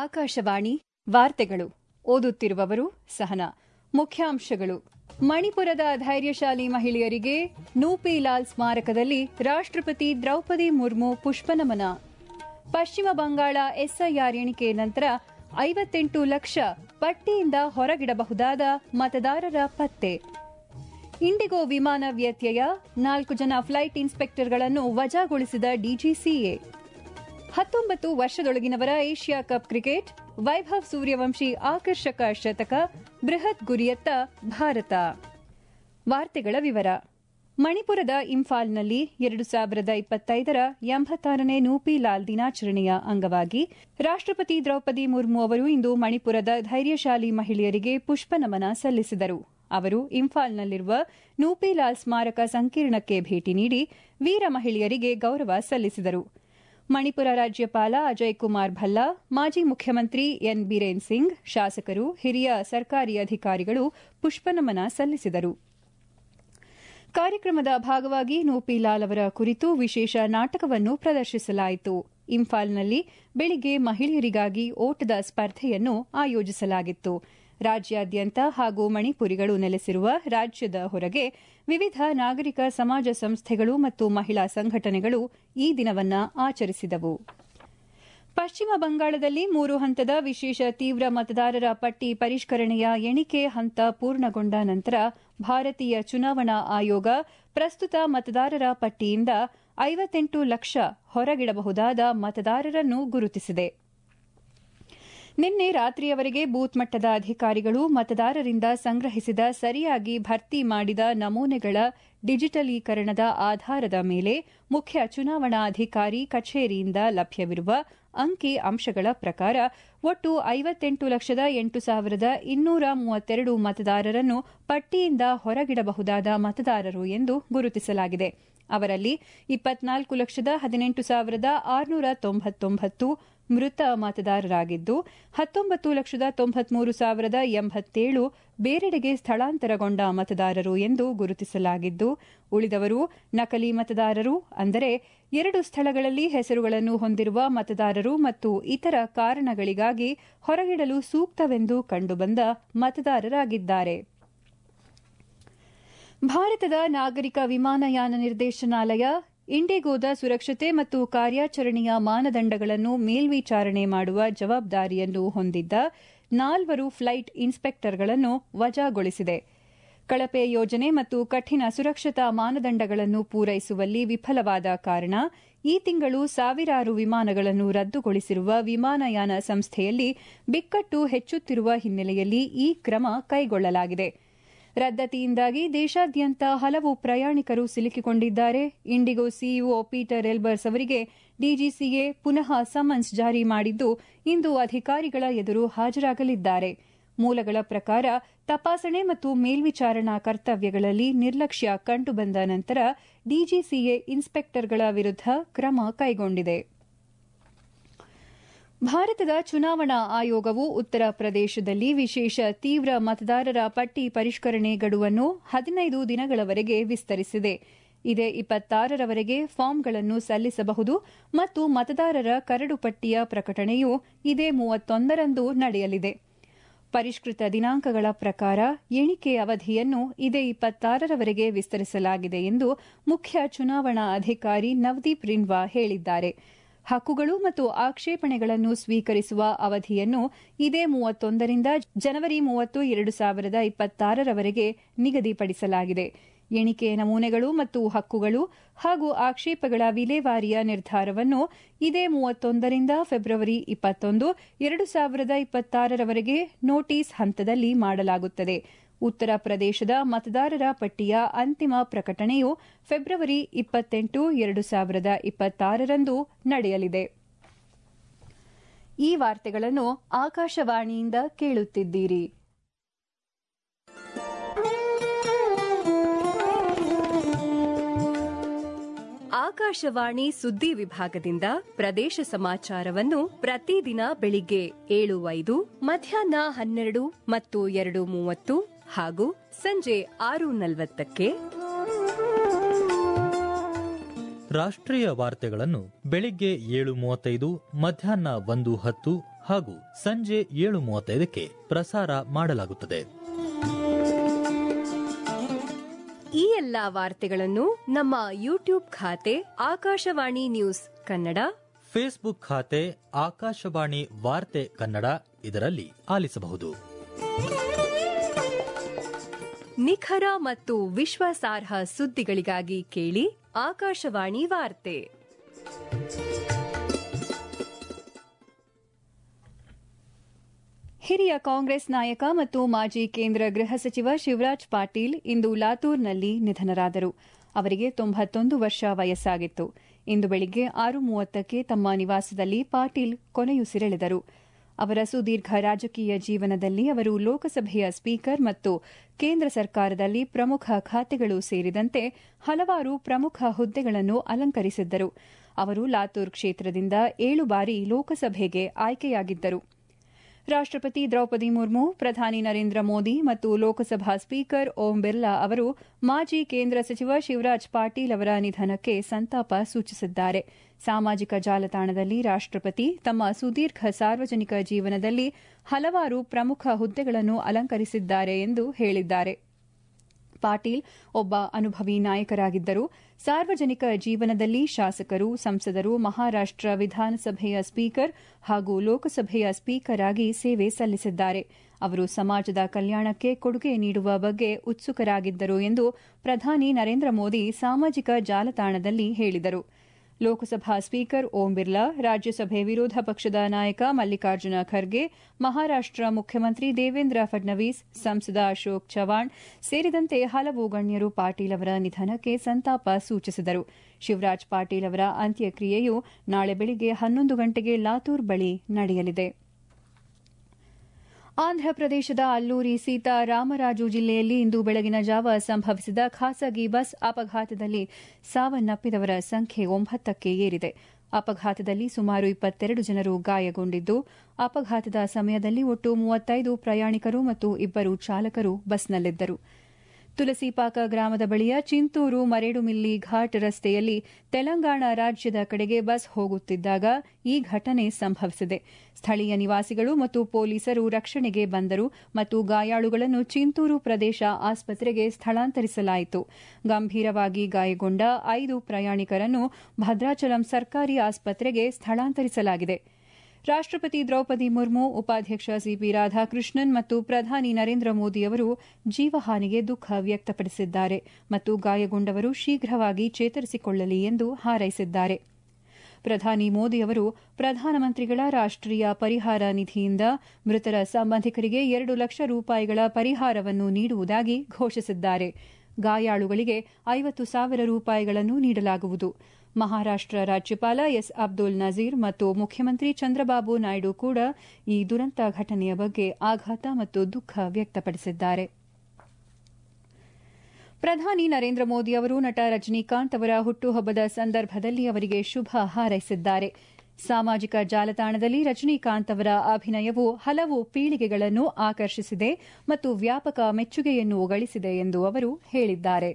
ಆಕಾಶವಾಣಿ ವಾರ್ತೆಗಳು ಓದುತ್ತಿರುವವರು ಸಹನಾ ಮುಖ್ಯಾಂಶಗಳು ಮಣಿಪುರದ ಧೈರ್ಯಶಾಲಿ ಮಹಿಳೆಯರಿಗೆ ನೂಪಿಲಾಲ್ ಸ್ಮಾರಕದಲ್ಲಿ ರಾಷ್ಟ್ರಪತಿ ದ್ರೌಪದಿ ಮುರ್ಮು ಪುಷ್ಪನಮನ ಪಶ್ಚಿಮ ಬಂಗಾಳ ಎಸ್ಐಆರ್ ಎಣಿಕೆ ನಂತರ ಐವತ್ತೆಂಟು ಲಕ್ಷ ಪಟ್ಟಿಯಿಂದ ಹೊರಗಿಡಬಹುದಾದ ಮತದಾರರ ಪತ್ತೆ ಇಂಡಿಗೋ ವಿಮಾನ ವ್ಯತ್ಯಯ ನಾಲ್ಕು ಜನ ಫ್ಲೈಟ್ ಇನ್ಸ್ಪೆಕ್ಟರ್ಗಳನ್ನು ವಜಾಗೊಳಿಸಿದ ಡಿಜಿಸಿಎ ಹತ್ತೊಂಬತ್ತು ವರ್ಷದೊಳಗಿನವರ Asia cup cricket Vaibhav Suryavanshi ಆಕರ್ಷಕ ಶತಕ ಬೃಹತ್ ಗುರಿಯತ್ತ ಭಾರತ ವಾರ್ತೆಗಳ ವಿವರ ಮಣಿಪುರದ ಇಂಫಾಲ್ನಲ್ಲಿ ಎರಡು ಸಾವಿರದ ಇಪ್ಪತ್ತೈದರ ಎಂಬತ್ತಾರನೇ ನೂಪಿಲಾಲ್ ದಿನಾಚರಣೆಯ ಅಂಗವಾಗಿ ರಾಷ್ಟ್ರಪತಿ ದ್ರೌಪದಿ ಮುರ್ಮು ಅವರು ಇಂದು ಮಣಿಪುರದ ಧೈರ್ಯಶಾಲಿ ಮಹಿಳೆಯರಿಗೆ ಪುಷ್ಪನಮನ ಸಲ್ಲಿಸಿದರು ಅವರು ಇಂಫಾಲ್ನಲ್ಲಿರುವ ನೂಪಿಲಾಲ್ ಸ್ಮಾರಕ ಸಂಕೀರ್ಣಕ್ಕೆ ಭೇಟಿ ನೀಡಿ ವೀರ ಮಹಿಳೆಯರಿಗೆ ಗೌರವ ಸಲ್ಲಿಸಿದರು ಮಣಿಪುರ ರಾಜ್ಯಪಾಲ ಅಜಯ್ ಕುಮಾರ್ ಭಲ್ಲಾ ಮಾಜಿ ಮುಖ್ಯಮಂತ್ರಿ ಎನ್ ಬಿರೇನ್ ಸಿಂಗ್ ಶಾಸಕರು ಹಿರಿಯ ಸರ್ಕಾರಿ ಅಧಿಕಾರಿಗಳು ಪುಷ್ಪನಮನ ಸಲ್ಲಿಸಿದರು ಕಾರ್ಯಕ್ರಮದ ಭಾಗವಾಗಿ ನೂಪಿಲಾಲ್ ಅವರ ಕುರಿತು ವಿಶೇಷ ನಾಟಕವನ್ನು ಪ್ರದರ್ಶಿಸಲಾಯಿತು ಇಂಫಾಲ್ನಲ್ಲಿ ಬೆಳಿಗ್ಗೆ ಮಹಿಳೆಯರಿಗಾಗಿ ಓಟದ ಸ್ಪರ್ಧೆಯನ್ನು ಆಯೋಜಿಸಲಾಗಿತ್ತು ರಾಜ್ಯಾದ್ಯಂತ ಹಾಗೂ ಮಣಿಪುರಿಗಳು ನೆಲೆಸಿರುವ ರಾಜ್ಯದ ಹೊರಗೆ ವಿವಿಧ ನಾಗರಿಕ ಸಮಾಜ ಸಂಸ್ಥೆಗಳು ಮತ್ತು ಮಹಿಳಾ ಸಂಘಟನೆಗಳು ಈ ದಿನವನ್ನು ಆಚರಿಸಿದವು ಪಶ್ಚಿಮ ಬಂಗಾಳದಲ್ಲಿ ಮೂರು ಹಂತದ ವಿಶೇಷ ತೀವ್ರ ಮತದಾರರ ಪಟ್ಟಿ ಪರಿಷ್ಕರಣೆಯ ಎಣಿಕೆ ಹಂತ ಪೂರ್ಣಗೊಂಡ ನಂತರ ಭಾರತೀಯ ಚುನಾವಣಾ ಆಯೋಗ ಪ್ರಸ್ತುತ ಮತದಾರರ ಪಟ್ಟಿಯಿಂದ ಐವತ್ತೆಂಟು ಲಕ್ಷ ಹೊರಗಿಡಬಹುದಾದ ಮತದಾರರನ್ನು ಗುರುತಿಸಿದೆ ನಿನ್ನೆ ರಾತ್ರಿಯವರೆಗೆ ಬೂತ್ ಮಟ್ಟದ ಅಧಿಕಾರಿಗಳು ಮತದಾರರಿಂದ ಸಂಗ್ರಹಿಸಿದ ಸರಿಯಾಗಿ ಭರ್ತಿ ಮಾಡಿದ ನಮೂನೆಗಳ ಡಿಜಿಟಲೀಕರಣದ ಆಧಾರದ ಮೇಲೆ ಮುಖ್ಯ ಚುನಾವಣಾ ಅಧಿಕಾರಿ ಕಚೇರಿಯಿಂದ ಲಭ್ಯವಿರುವ ಅಂಕಿ ಅಂಶಗಳ ಪ್ರಕಾರ ಒಟ್ಟು ಐವತ್ತೆಂಟು ಲಕ್ಷದ ಎಂಟು ಸಾವಿರದ ಇನ್ನೂರ ಮೂವತ್ತೆರಡು ಮತದಾರರನ್ನು ಪಟ್ಟಿಯಿಂದ ಹೊರಗಿಡಬಹುದಾದ ಮತದಾರರು ಎಂದು ಗುರುತಿಸಲಾಗಿದೆ ಅವರಲ್ಲಿ ಇಪ್ಪತ್ನಾಲ್ಕು ಲಕ್ಷದ ಹದಿನೆಂಟು ಸಾವಿರದ ಆರುನೂರ ತೊಂಬತ್ತೊಂಬತ್ತು ಮೃತ ಮತದಾರರಾಗಿದ್ದು ಹತ್ತೊಂಬತ್ತು ಲಕ್ಷದ ತೊಂಬತ್ಮೂರು ಸಾವಿರದ ಎಂಬತ್ತೇಳು ಬೇರೆಡೆಗೆ ಸ್ಥಳಾಂತರಗೊಂಡ ಮತದಾರರು ಎಂದು ಗುರುತಿಸಲಾಗಿದ್ದು ಉಳಿದವರು ನಕಲಿ ಮತದಾರರು ಅಂದರೆ ಎರಡು ಸ್ಥಳಗಳಲ್ಲಿ ಹೆಸರುಗಳನ್ನು ಹೊಂದಿರುವ ಮತದಾರರು ಮತ್ತು ಇತರ ಕಾರಣಗಳಿಗಾಗಿ ಹೊರಗಿಡಲು ಸೂಕ್ತವೆಂದು ಕಂಡುಬಂದ ಮತದಾರರಾಗಿದ್ದಾರೆ ಭಾರತದ ನಾಗರಿಕ ವಿಮಾನಯಾನ ನಿರ್ದೇಶನಾಲಯ ಇಂಡಿಗೋದ ಸುರಕ್ಷತೆ ಮತ್ತು ಕಾರ್ಯಾಚರಣೆಯ ಮಾನದಂಡಗಳನ್ನು ಮೇಲ್ವಿಚಾರಣೆ ಮಾಡುವ ಜವಾಬ್ದಾರಿಯನ್ನು ಹೊಂದಿದ್ದ ನಾಲ್ವರು ಫ್ಲೈಟ್ ಇನ್ಸ್ಪೆಕ್ಟರ್ಗಳನ್ನು ವಜಾಗೊಳಿಸಿದೆ ಕಳಪೆ ಯೋಜನೆ ಮತ್ತು ಕಠಿಣ ಸುರಕ್ಷತಾ ಮಾನದಂಡಗಳನ್ನು ಪೂರೈಸುವಲ್ಲಿ ವಿಫಲವಾದ ಕಾರಣ ಈ ತಿಂಗಳು ಸಾವಿರಾರು ವಿಮಾನಗಳನ್ನು ರದ್ದುಗೊಳಿಸಿರುವ ವಿಮಾನಯಾನ ಸಂಸ್ಥೆಯಲ್ಲಿ ಬಿಕ್ಕಟ್ಟು ಹೆಚ್ಚುತ್ತಿರುವ ಹಿನ್ನೆಲೆಯಲ್ಲಿ ಈ ಕ್ರಮ ಕೈಗೊಳ್ಳಲಾಗಿದೆ ರದ್ದತಿಯಿಂದಾಗಿ ದೇಶಾದ್ಯಂತ ಹಲವು ಪ್ರಯಾಣಿಕರು ಸಿಲುಕಿಕೊಂಡಿದ್ದಾರೆ ಇಂಡಿಗೋ ಸಿಇಒ ಪೀಟರ್ ಎಲ್ಬರ್ಸ್ ಅವರಿಗೆ ಡಿಜಿಸಿಎ ಪುನಃ ಸಮನ್ಸ್ ಜಾರಿ ಮಾಡಿದ್ದು ಇಂದು ಅಧಿಕಾರಿಗಳ ಎದುರು ಹಾಜರಾಗಲಿದ್ದಾರೆ ಮೂಲಗಳ ಪ್ರಕಾರ ತಪಾಸಣೆ ಮತ್ತು ಮೇಲ್ವಿಚಾರಣಾ ಕರ್ತವ್ಯಗಳಲ್ಲಿ ನಿರ್ಲಕ್ಷ್ಯ ಕಂಡುಬಂದ ನಂತರ ಡಿಜಿಸಿಎ ಇನ್ಸ್ಪೆಕ್ಟರ್ಗಳ ವಿರುದ್ದ ಕ್ರಮ ಕೈಗೊಂಡಿದೆ ಭಾರತದ ಚುನಾವಣಾ ಆಯೋಗವು ಉತ್ತರ ಪ್ರದೇಶದಲ್ಲಿ ವಿಶೇಷ ತೀವ್ರ ಮತದಾರರ ಪಟ್ಟಿ ಪರಿಷ್ಕರಣೆ ಗಡುವನ್ನು ಹದಿನೈದು ದಿನಗಳವರೆಗೆ ವಿಸ್ತರಿಸಿದೆ ಇದೇ ಇಪ್ಪತ್ತಾರರವರೆಗೆ ಫಾರ್ಮ್ಗಳನ್ನು ಸಲ್ಲಿಸಬಹುದು ಮತ್ತು ಮತದಾರರ ಕರಡು ಪಟ್ಟಿಯ ಪ್ರಕಟಣೆಯು ಇದೇ ಮೂವತ್ತೊಂದರಂದು ನಡೆಯಲಿದೆ ಪರಿಷ್ಕೃತ ದಿನಾಂಕಗಳ ಪ್ರಕಾರ ಎಣಿಕೆ ಅವಧಿಯನ್ನು ಇದೇ ಇಪ್ಪತ್ತಾರರವರೆಗೆ ವಿಸ್ತರಿಸಲಾಗಿದೆ ಎಂದು ಮುಖ್ಯ ಚುನಾವಣಾ ಅಧಿಕಾರಿ ನವದೀಪ್ ರಿನ್ವಾ ಹೇಳಿದ್ದಾರೆ ಹಕ್ಕುಗಳು ಮತ್ತು ಆಕ್ಷೇಪಣೆಗಳನ್ನು ಸ್ವೀಕರಿಸುವ ಅವಧಿಯನ್ನು ಇದೇ ಮೂವತ್ತೊಂದರಿಂದ ಜನವರಿ ಮೂವತ್ತು ಎರಡು ಸಾವಿರದ ಇಪ್ಪತ್ತಾರರವರೆಗೆ ನಿಗದಿಪಡಿಸಲಾಗಿದೆ ಎಣಿಕೆ ನಮೂನೆಗಳು ಮತ್ತು ಹಕ್ಕುಗಳು ಹಾಗೂ ಆಕ್ಷೇಪಗಳ ವಿಲೇವಾರಿಯ ನಿರ್ಧಾರವನ್ನು ಇದೇ ಮೂವತ್ತೊಂದರಿಂದ ಫೆಬ್ರವರಿ ಇಪ್ಪತ್ತೊಂದು ಎರಡು ಸಾವಿರದ ಇಪ್ಪತ್ತಾರರವರೆಗೆ ನೋಟಿಸ್ ಹಂತದಲ್ಲಿ ಮಾಡಲಾಗುತ್ತದೆ ಉತ್ತರ ಪ್ರದೇಶದ ಮತದಾರರ ಪಟ್ಟಿಯ ಅಂತಿಮ ಪ್ರಕಟಣೆಯು ಫೆಬ್ರವರಿ ಇಪ್ಪತ್ತೆಂಟು ಎರಡು ಸಾವಿರದ ಇಪ್ಪತ್ತಾರರಂದು ನಡೆಯಲಿದೆ ಈ ವಾರ್ತೆಗಳನ್ನು ಆಕಾಶವಾಣಿಯಿಂದ ಕೇಳುತ್ತಿದ್ದೀರಿ ಆಕಾಶವಾಣಿ ಸುದ್ದಿ ವಿಭಾಗದಿಂದ ಪ್ರದೇಶ ಸಮಾಚಾರವನ್ನು ಪ್ರತಿದಿನ ಬೆಳಿಗ್ಗೆ ಏಳು ಐದು ಮಧ್ಯಾಹ್ನ ಹನ್ನೆರಡು ಮತ್ತು ಎರಡು ಮೂವತ್ತು ಹಾಗೂ ಸಂಜೆ ಆರು ನಲವತ್ತಕ್ಕೆ ರಾಷ್ಟ್ರೀಯ ವಾರ್ತೆಗಳನ್ನು ಬೆಳಿಗ್ಗೆ ಏಳು ಮೂವತ್ತೈದು ಮಧ್ಯಾಹ್ನ ಒಂದು ಹತ್ತು ಹಾಗೂ ಸಂಜೆ ಏಳು ಮೂವತ್ತೈದಕ್ಕೆ ಪ್ರಸಾರ ಮಾಡಲಾಗುತ್ತದೆ ಈ ಎಲ್ಲಾ ವಾರ್ತೆಗಳನ್ನು ನಮ್ಮ ಯೂಟ್ಯೂಬ್ ಖಾತೆ ಆಕಾಶವಾಣಿ ನ್ಯೂಸ್ ಕನ್ನಡ ಫೇಸ್ಬುಕ್ ಖಾತೆ ಆಕಾಶವಾಣಿ ವಾರ್ತೆ ಕನ್ನಡ ಇದರಲ್ಲಿ ಆಲಿಸಬಹುದು ನಿಖರ ಮತ್ತು ವಿಶ್ವಾಸಾರ್ಹ ಸುದ್ದಿಗಳಿಗಾಗಿ ಕೇಳಿ ಆಕಾಶವಾಣಿ ವಾರ್ತೆ ಹಿರಿಯ ಕಾಂಗ್ರೆಸ್ ನಾಯಕ ಮತ್ತು ಮಾಜಿ ಕೇಂದ್ರ ಗೃಹ ಸಚಿವ ಶಿವರಾಜ್ ಪಾಟೀಲ್ ಇಂದು ಲಾತೂರ್ನಲ್ಲಿ ನಿಧನರಾದರು ಅವರಿಗೆ ತೊಂಬತ್ತೊಂದು ವರ್ಷ ವಯಸ್ಸಾಗಿತ್ತು ಇಂದು ಬೆಳಿಗ್ಗೆ ಆರು ಮೂವತ್ತಕ್ಕೆ ತಮ್ಮ ನಿವಾಸದಲ್ಲಿ ಪಾಟೀಲ್ ಕೊನೆಯುಸಿರೆಳೆದರು ಅವರ ಸುದೀರ್ಘ ರಾಜಕೀಯ ಜೀವನದಲ್ಲಿ ಅವರು ಲೋಕಸಭೆಯ ಸ್ಪೀಕರ್ ಮತ್ತು ಕೇಂದ್ರ ಸರ್ಕಾರದಲ್ಲಿ ಪ್ರಮುಖ ಖಾತೆಗಳು ಸೇರಿದಂತೆ ಹಲವಾರು ಪ್ರಮುಖ ಹುದ್ದೆಗಳನ್ನು ಅಲಂಕರಿಸಿದ್ದರು ಅವರು ಲಾತೂರ್ ಕ್ಷೇತ್ರದಿಂದ ಏಳು ಬಾರಿ ಲೋಕಸಭೆಗೆ ಆಯ್ಕೆಯಾಗಿದ್ದರು ರಾಷ್ಟಪತಿ ದ್ರೌಪದಿ ಮುರ್ಮು ಪ್ರಧಾನಿ ನರೇಂದ್ರ ಮೋದಿ ಮತ್ತು ಲೋಕಸಭಾ ಸ್ಪೀಕರ್ ಓಂ ಬಿರ್ಲಾ ಅವರು ಮಾಜಿ ಕೇಂದ್ರ ಸಚಿವ ಶಿವರಾಜ್ ಪಾಟೀಲ್ ಅವರ ನಿಧನಕ್ಕೆ ಸಂತಾಪ ಸೂಚಿಸಿದ್ದಾರೆ ಸಾಮಾಜಿಕ ಜಾಲತಾಣದಲ್ಲಿ ರಾಷ್ಟಪತಿ ತಮ್ಮ ಸುದೀರ್ಘ ಸಾರ್ವಜನಿಕ ಜೀವನದಲ್ಲಿ ಹಲವಾರು ಪ್ರಮುಖ ಹುದ್ದೆಗಳನ್ನು ಅಲಂಕರಿಸಿದ್ದಾರೆ ಎಂದು ಹೇಳಿದ್ದಾರೆ ಪಾಟೀಲ್ ಒಬ್ಬ ಅನುಭವಿ ನಾಯಕರಾಗಿದ್ದರು ಸಾರ್ವಜನಿಕ ಜೀವನದಲ್ಲಿ ಶಾಸಕರು ಸಂಸದರು ಮಹಾರಾಷ್ಟ ವಿಧಾನಸಭೆಯ ಸ್ಪೀಕರ್ ಹಾಗೂ ಲೋಕಸಭೆಯ ಸ್ಪೀಕರ್ ಆಗಿ ಸೇವೆ ಸಲ್ಲಿಸಿದ್ದಾರೆ ಅವರು ಸಮಾಜದ ಕಲ್ಯಾಣಕ್ಕೆ ಕೊಡುಗೆ ನೀಡುವ ಬಗ್ಗೆ ಉತ್ಸುಕರಾಗಿದ್ದರು ಎಂದು ಪ್ರಧಾನಿ ನರೇಂದ್ರ ಮೋದಿ ಸಾಮಾಜಿಕ ಜಾಲತಾಣದಲ್ಲಿ ಹೇಳಿದರು ಲೋಕಸಭಾ ಸ್ಪೀಕರ್ ಓಂ ಬಿರ್ಲಾ ರಾಜ್ಯಸಭೆ ವಿರೋಧ ಪಕ್ಷದ ನಾಯಕ ಮಲ್ಲಿಕಾರ್ಜುನ ಖರ್ಗೆ ಮಹಾರಾಷ್ಟ ಮುಖ್ಯಮಂತ್ರಿ ದೇವೇಂದ್ರ ಫಡ್ನವೀಸ್ ಸಂಸದ ಅಶೋಕ್ ಚವಾಣ್ ಸೇರಿದಂತೆ ಹಲವು ಗಣ್ಯರು ಪಾಟೀಲ್ ಅವರ ನಿಧನಕ್ಕೆ ಸಂತಾಪ ಸೂಚಿಸಿದರು ಶಿವರಾಜ್ ಪಾಟೀಲ್ ಅವರ ಅಂತ್ಯಕ್ರಿಯೆಯು ನಾಳೆ ಬೆಳಿಗ್ಗೆ ಹನ್ನೊಂದು ಗಂಟೆಗೆ ಲಾತೂರ್ ಬಳಿ ನಡೆಯಲಿದೆ ಆಂಧ್ರಪ್ರದೇಶದ ಅಲ್ಲೂರಿ ಸೀತಾರಾಮರಾಜು ಜಿಲ್ಲೆಯಲ್ಲಿ ಇಂದು ಬೆಳಗಿನ ಜಾವ ಸಂಭವಿಸಿದ ಖಾಸಗಿ ಬಸ್ ಅಪಘಾತದಲ್ಲಿ ಸಾವನ್ನಪ್ಪಿದವರ ಸಂಖ್ಯೆ ಒಂಬತ್ತಕ್ಕೆ ಏರಿದೆ ಅಪಘಾತದಲ್ಲಿ ಸುಮಾರು ಇಪ್ಪತ್ತೆರಡು ಜನರು ಗಾಯಗೊಂಡಿದ್ದು ಅಪಘಾತದ ಸಮಯದಲ್ಲಿ ಒಟ್ಟು ಮೂವತ್ತೈದು ಪ್ರಯಾಣಿಕರು ಮತ್ತು ಇಬ್ಬರು ಚಾಲಕರು ಬಸ್ನಲ್ಲಿದ್ದರು ತುಲಸಿಪಾಕ ಗ್ರಾಮದ ಬಳಿಯ ಚಿಂತೂರು ಮರೇಡುಮಿಲ್ಲಿ ಘಾಟ್ ರಸ್ತೆಯಲ್ಲಿ ತೆಲಂಗಾಣ ರಾಜ್ಯದ ಕಡೆಗೆ ಬಸ್ ಹೋಗುತ್ತಿದ್ದಾಗ ಈ ಘಟನೆ ಸಂಭವಿಸಿದೆ ಸ್ಥಳೀಯ ನಿವಾಸಿಗಳು ಮತ್ತು ಪೊಲೀಸರು ರಕ್ಷಣೆಗೆ ಬಂದರು ಮತ್ತು ಗಾಯಾಳುಗಳನ್ನು ಚಿಂತೂರು ಪ್ರದೇಶ ಆಸ್ಪತ್ರೆಗೆ ಸ್ಥಳಾಂತರಿಸಲಾಯಿತು ಗಂಭೀರವಾಗಿ ಗಾಯಗೊಂಡ ಐದು ಪ್ರಯಾಣಿಕರನ್ನು ಭದ್ರಾಚಲಂ ಸರ್ಕಾರಿ ಆಸ್ಪತ್ರೆಗೆ ಸ್ಥಳಾಂತರಿಸಲಾಗಿದೆ ರಾಷ್ಟಪತಿ ದ್ರೌಪದಿ ಮುರ್ಮು ಉಪಾಧ್ಯಕ್ಷ ಸಿಪಿ ರಾಧಾಕೃಷ್ಣನ್ ಮತ್ತು ಪ್ರಧಾನಿ ನರೇಂದ್ರ ಮೋದಿ ಅವರು ಜೀವಹಾನಿಗೆ ದುಃಖ ವ್ಯಕ್ತಪಡಿಸಿದ್ದಾರೆ ಮತ್ತು ಗಾಯಗೊಂಡವರು ಶೀಘ್ರವಾಗಿ ಚೇತರಿಸಿಕೊಳ್ಳಲಿ ಎಂದು ಹಾರೈಸಿದ್ದಾರೆ ಪ್ರಧಾನಿ ಮೋದಿ ಅವರು ಪ್ರಧಾನಮಂತ್ರಿಗಳ ರಾಷ್ಟೀಯ ಪರಿಹಾರ ನಿಧಿಯಿಂದ ಮೃತರ ಸಂಬಂಧಿಕರಿಗೆ ಎರಡು ಲಕ್ಷ ರೂಪಾಯಿಗಳ ಪರಿಹಾರವನ್ನು ನೀಡುವುದಾಗಿ ಘೋಷಿಸಿದ್ದಾರೆ ಗಾಯಾಳುಗಳಿಗೆ ಐವತ್ತು ಸಾವಿರ ರೂಪಾಯಿಗಳನ್ನು ನೀಡಲಾಗುವುದು ಮಹಾರಾಷ್ಟ ರಾಜ್ಯಪಾಲ ಎಸ್ ಅಬ್ದುಲ್ ನಜೀರ್ ಮತ್ತು ಮುಖ್ಯಮಂತ್ರಿ ಚಂದ್ರಬಾಬು ನಾಯ್ಡು ಕೂಡ ಈ ದುರಂತ ಘಟನೆಯ ಬಗ್ಗೆ ಆಘಾತ ಮತ್ತು ದುಃಖ ವ್ಯಕ್ತಪಡಿಸಿದ್ದಾರೆ ಪ್ರಧಾನಿ ನರೇಂದ್ರ ಮೋದಿ ಅವರು ನಟ ರಜನಿಕಾಂತ್ ಅವರ ಹುಟ್ಟುಹಬ್ಬದ ಸಂದರ್ಭದಲ್ಲಿ ಅವರಿಗೆ ಶುಭ ಹಾರೈಸಿದ್ದಾರೆ ಸಾಮಾಜಿಕ ಜಾಲತಾಣದಲ್ಲಿ ರಜನಿಕಾಂತ್ ಅವರ ಅಭಿನಯವು ಹಲವು ಪೀಳಿಗೆಗಳನ್ನು ಆಕರ್ಷಿಸಿದೆ ಮತ್ತು ವ್ಯಾಪಕ ಮೆಚ್ಚುಗೆಯನ್ನು ಗಳಿಸಿದೆ ಎಂದು ಅವರು ಹೇಳಿದ್ದಾರೆ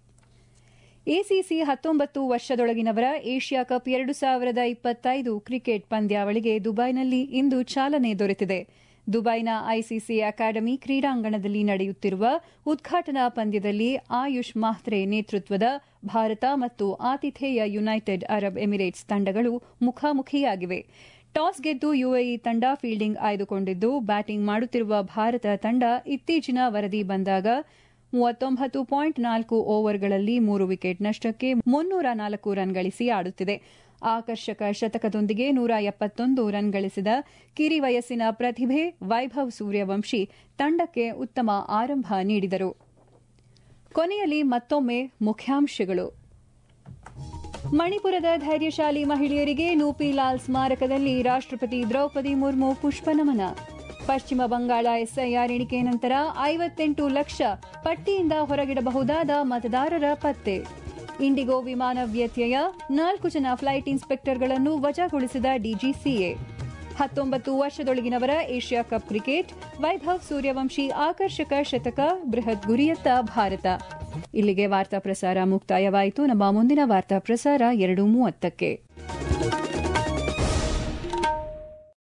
ಎಸಿಸಿ ಹತ್ತೊಂಬತ್ತು ವರ್ಷದೊಳಗಿನವರ ಏಷ್ಯಾ ಕಪ್ ಎರಡು ಸಾವಿರದ ಇಪ್ಪತ್ತೈದು ಕ್ರಿಕೆಟ್ ಪಂದ್ಯಾವಳಿಗೆ ದುಬೈನಲ್ಲಿ ಇಂದು ಚಾಲನೆ ದೊರೆತಿದೆ ದುಬೈನ ಐಸಿಸಿ ಅಕಾಡೆಮಿ ಕ್ರೀಡಾಂಗಣದಲ್ಲಿ ನಡೆಯುತ್ತಿರುವ ಉದ್ಘಾಟನಾ ಪಂದ್ಯದಲ್ಲಿ ಆಯುಷ್ ಮಾಹ್ರೆ ನೇತೃತ್ವದ ಭಾರತ ಮತ್ತು ಆತಿಥೇಯ ಯುನೈಟೆಡ್ ಅರಬ್ ಎಮಿರೇಟ್ಸ್ ತಂಡಗಳು ಮುಖಾಮುಖಿಯಾಗಿವೆ ಟಾಸ್ ಗೆದ್ದು ಯುಎಇ ತಂಡ ಫೀಲ್ಡಿಂಗ್ ಆಯ್ದುಕೊಂಡಿದ್ದು ಬ್ಯಾಟಿಂಗ್ ಮಾಡುತ್ತಿರುವ ಭಾರತ ತಂಡ ಇತ್ತೀಚಿನ ವರದಿ ಬಂದಾಗ ಮೂವತ್ತೊಂಬತ್ತು ಪಾಯಿಂಟ್ ನಾಲ್ಕು ಓವರ್ಗಳಲ್ಲಿ ಮೂರು ವಿಕೆಟ್ ನಷ್ಟಕ್ಕೆ ಮುನ್ನೂರ ನಾಲ್ಕು ರನ್ ಗಳಿಸಿ ಆಡುತ್ತಿದೆ ಆಕರ್ಷಕ ಶತಕದೊಂದಿಗೆ ನೂರ ಎಪ್ಪತ್ತೊಂದು ರನ್ ಗಳಿಸಿದ ಕಿರಿ ವಯಸ್ಸಿನ ಪ್ರತಿಭೆ ವೈಭವ್ ಸೂರ್ಯವಂಶಿ ತಂಡಕ್ಕೆ ಉತ್ತಮ ಆರಂಭ ನೀಡಿದರು ಕೊನೆಯಲ್ಲಿ ಮತ್ತೊಮ್ಮೆ ಮುಖ್ಯಾಂಶಗಳು ಮಣಿಪುರದ ಧೈರ್ಯಶಾಲಿ ಮಹಿಳೆಯರಿಗೆ ನೂಪಿಲಾಲ್ ಸ್ಮಾರಕದಲ್ಲಿ ರಾಷ್ಟಪತಿ ದ್ರೌಪದಿ ಮುರ್ಮು ಪುಷ್ಪನಮನ ಪಶ್ಚಿಮ ಬಂಗಾಳ ಎಸ್ಐಆರ್ ಎಣಿಕೆ ನಂತರ ಐವತ್ತೆಂಟು ಲಕ್ಷ ಪಟ್ಟಿಯಿಂದ ಹೊರಗಿಡಬಹುದಾದ ಮತದಾರರ ಪತ್ತೆ ಇಂಡಿಗೋ ವಿಮಾನ ವ್ಯತ್ಯಯ ನಾಲ್ಕು ಜನ ಫ್ಲೈಟ್ ಇನ್ಸ್ಪೆಕ್ಟರ್ಗಳನ್ನು ವಜಾಗೊಳಿಸಿದ ಡಿಜಿಸಿಎ ಹತ್ತೊಂಬತ್ತು ವರ್ಷದೊಳಗಿನವರ Asia cup cricket Vaibhav Suryavanshi ಆಕರ್ಷಕ ಶತಕ ಬೃಹತ್ ಗುರಿಯತ್ತ ಭಾರತ ಇಲ್ಲಿಗೆ ವಾರ್ತಾ ಪ್ರಸಾರ ಮುಕ್ತಾಯವಾಯಿತು ನಮ್ಮ ಮುಂದಿನ ವಾರ್ತಾ ಪ್ರಸಾರ ಎರಡು ಮೂವತ್ತಕ್ಕೆ